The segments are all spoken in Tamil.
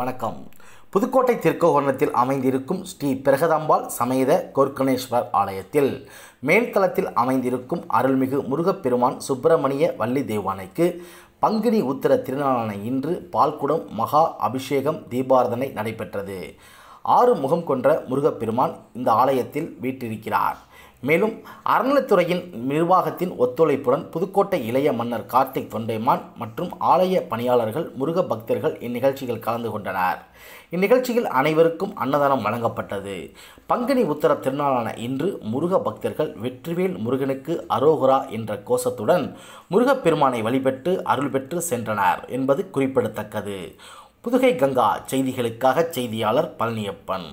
வணக்கம் புதுக்கோட்டை திருக்கோணத்தில் அமைந்திருக்கும் ஸ்ரீ பிரகதாம்பாள் சமேத கொர்க்கணேஸ்வரர் ஆலயத்தில் மேல்தளத்தில் அமைந்திருக்கும் அருள்மிகு முருகப்பெருமான் சுப்பிரமணிய வள்ளி தேவானைக்கு பங்குனி உத்திர திருநாளான இன்று பால்குடம் மகா அபிஷேகம் தீபாரதனை நடைபெற்றது ஆறு முகம் கொன்ற முருகப்பெருமான் இந்த ஆலயத்தில் வீற்றிருக்கிறார் மேலும் அறநிலைத்துறையின் நிர்வாகத்தின் ஒத்துழைப்புடன் புதுக்கோட்டை இளைய மன்னர் கார்த்திக் தொண்டைமான் மற்றும் ஆலய பணியாளர்கள் முருக பக்தர்கள் இந்நிகழ்ச்சியில் கலந்து கொண்டனர் இந்நிகழ்ச்சியில் அனைவருக்கும் அன்னதானம் வழங்கப்பட்டது பங்குனி உத்தர திருநாளான இன்று முருக பக்தர்கள் வெற்றிவேல் முருகனுக்கு அரோகுரா என்ற கோஷத்துடன் முருகப்பெருமானை வழிபட்டு அருள் பெற்று சென்றனர் என்பது குறிப்பிடத்தக்கது புதுகை கங்கா செய்திகளுக்காக செய்தியாளர் பழனியப்பன்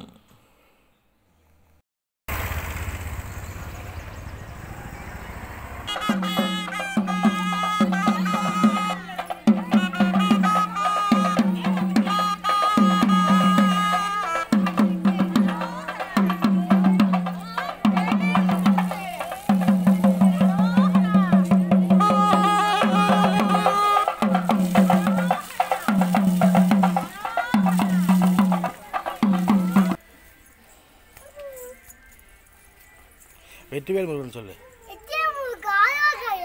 வெற்றிவேல் முருகன் சொல்லு உங்களுக்கு ஆளாகாயா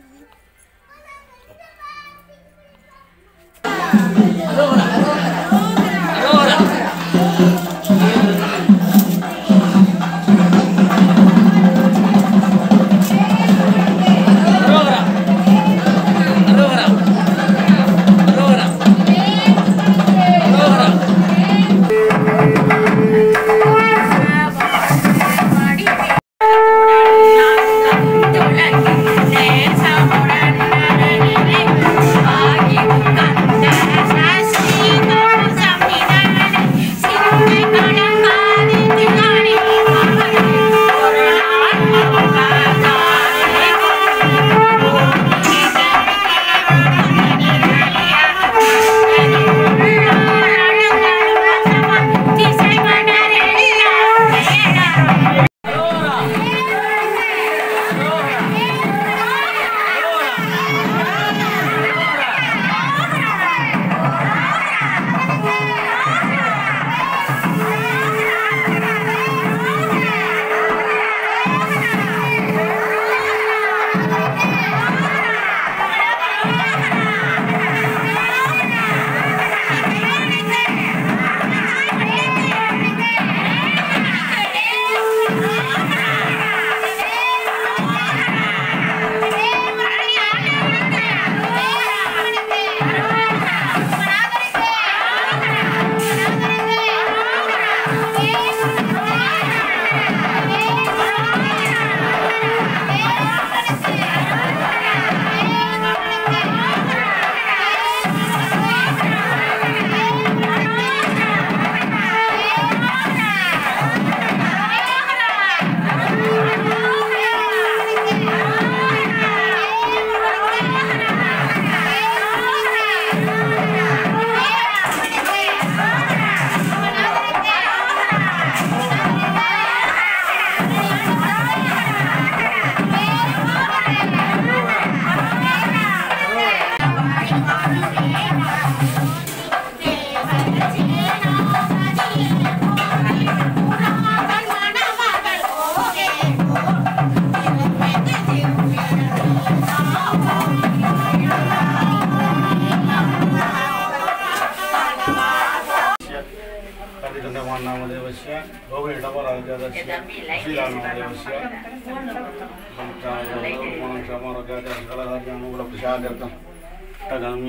नामदेवस्य गौरीडमराजस्य श्रीरामदेवस्य क्षमारोग्यानुकूलप्रसादर्थं तदनु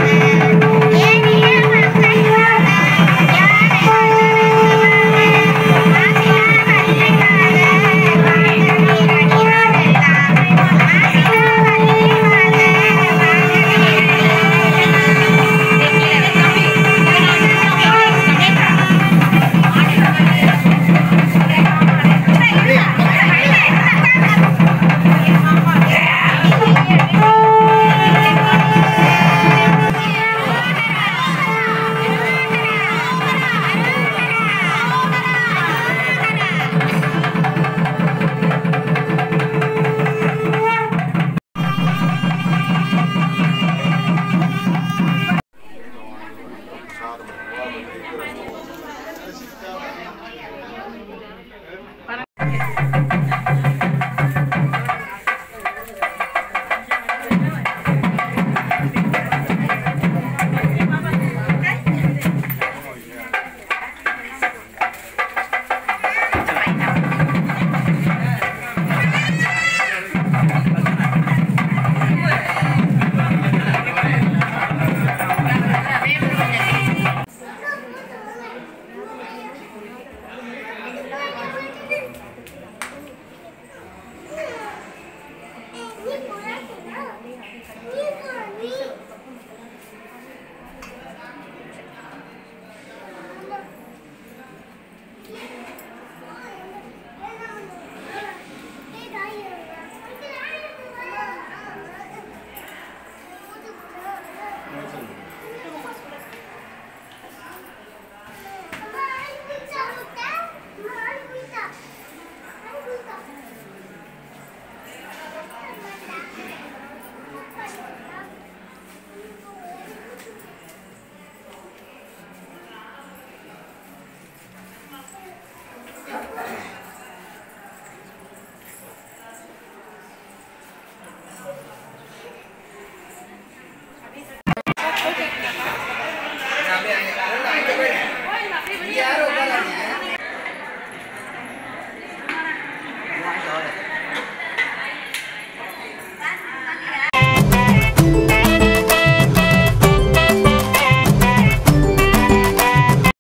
Yeah. யாரும் உட்காராதீங்க